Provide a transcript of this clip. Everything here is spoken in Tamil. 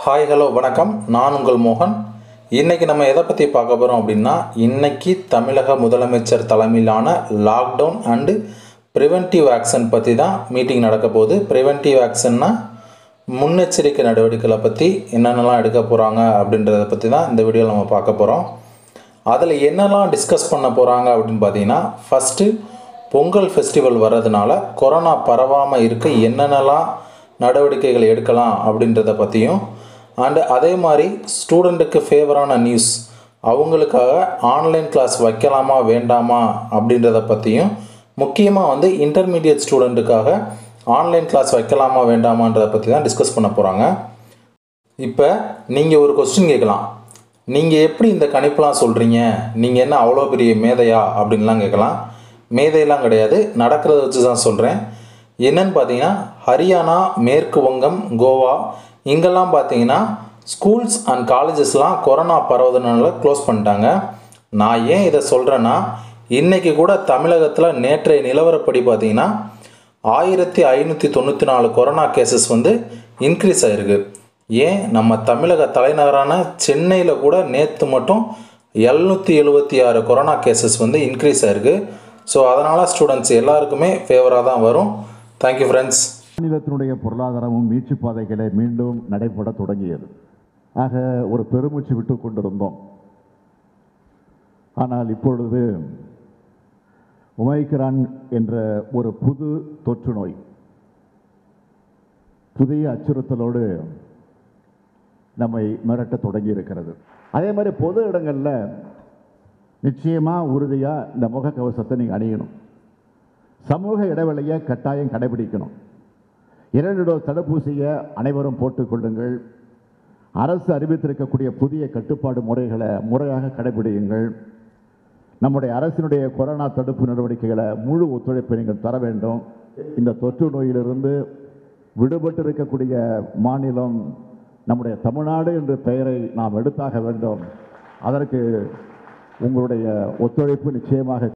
ஹாய் ஹலோ வணக்கம் நான் உங்கள் மோகன் இன்னைக்கு நம்ம எதை பற்றி பார்க்க போகிறோம் அப்படின்னா இன்னைக்கு தமிழக முதலமைச்சர் தலைமையிலான லாக்டவுன் அண்டு ப்ரிவென்டிவ் ஆக்ஷன் பற்றி தான் மீட்டிங் நடக்க போகுது ப்ரிவென்டிவ் ஆக்ஷன்னா முன்னெச்சரிக்கை நடவடிக்கைகளை பற்றி என்னென்னலாம் எடுக்க போகிறாங்க அப்படின்றத பற்றி தான் இந்த வீடியோவில் நம்ம பார்க்க போகிறோம் அதில் என்னெல்லாம் டிஸ்கஸ் பண்ண போகிறாங்க அப்படின்னு பார்த்தீங்கன்னா ஃபஸ்ட்டு பொங்கல் ஃபெஸ்டிவல் வர்றதுனால கொரோனா பரவாமல் இருக்க என்னென்னலாம் நடவடிக்கைகள் எடுக்கலாம் அப்படின்றத பற்றியும் அண்டு அதே மாதிரி ஸ்டூடெண்ட்டுக்கு ஃபேவரான நியூஸ் அவங்களுக்காக ஆன்லைன் கிளாஸ் வைக்கலாமா வேண்டாமா அப்படின்றத பற்றியும் முக்கியமாக வந்து இன்டர்மீடியட் ஸ்டூடெண்ட்டுக்காக ஆன்லைன் கிளாஸ் வைக்கலாமா வேண்டாமான்றதை பற்றி தான் டிஸ்கஸ் பண்ண போகிறாங்க இப்போ நீங்கள் ஒரு கொஸ்டின் கேட்கலாம் நீங்கள் எப்படி இந்த கணிப்பெலாம் சொல்கிறீங்க நீங்கள் என்ன அவ்வளோ பெரிய மேதையா அப்படின்லாம் கேட்கலாம் மேதையெல்லாம் கிடையாது நடக்கிறத வச்சு தான் சொல்கிறேன் என்னன்னு பார்த்தீங்கன்னா ஹரியானா மேற்கு வங்கம் கோவா இங்கெல்லாம் பார்த்தீங்கன்னா ஸ்கூல்ஸ் அண்ட் காலேஜஸ்லாம் கொரோனா பரவுதுனால க்ளோஸ் பண்ணிட்டாங்க நான் ஏன் இதை சொல்கிறேன்னா இன்றைக்கி கூட தமிழகத்தில் நேற்றைய நிலவரப்படி பார்த்தீங்கன்னா ஆயிரத்தி ஐநூற்றி தொண்ணூற்றி நாலு கொரோனா கேசஸ் வந்து இன்க்ரீஸ் ஆகிருக்கு ஏன் நம்ம தமிழக தலைநகரான சென்னையில் கூட நேற்று மட்டும் எழுநூற்றி எழுபத்தி ஆறு கொரோனா கேசஸ் வந்து இன்க்ரீஸ் ஆகிருக்கு ஸோ அதனால் ஸ்டூடெண்ட்ஸ் எல்லாருக்குமே ஃபேவராக தான் வரும் தேங்க்யூ ஃப்ரெண்ட்ஸ் மாநிலத்தினுடைய பொருளாதாரமும் மீட்சி பாதைகளை மீண்டும் நடைபெற தொடங்கியது ஆக ஒரு பெருமூச்சு விட்டு கொண்டிருந்தோம் ஆனால் இப்பொழுது ஒமைக்ரான் என்ற ஒரு புது தொற்று நோய் புதிய அச்சுறுத்தலோடு நம்மை மிரட்ட தொடங்கி இருக்கிறது அதே மாதிரி பொது இடங்களில் நிச்சயமாக உறுதியாக இந்த முகக்கவசத்தை நீங்கள் அணியணும் சமூக இடைவெளியை கட்டாயம் கடைபிடிக்கணும் இரண்டு டோஸ் தடுப்பூசியை அனைவரும் போட்டுக்கொள்ளுங்கள் அரசு அறிவித்திருக்கக்கூடிய புதிய கட்டுப்பாடு முறைகளை முறையாக கடைபிடியுங்கள் நம்முடைய அரசினுடைய கொரோனா தடுப்பு நடவடிக்கைகளை முழு ஒத்துழைப்பை நீங்கள் தர வேண்டும் இந்த தொற்று நோயிலிருந்து விடுபட்டு இருக்கக்கூடிய மாநிலம் நம்முடைய தமிழ்நாடு என்ற பெயரை நாம் எடுத்தாக வேண்டும் அதற்கு உங்களுடைய ஒத்துழைப்பு நிச்சயமாக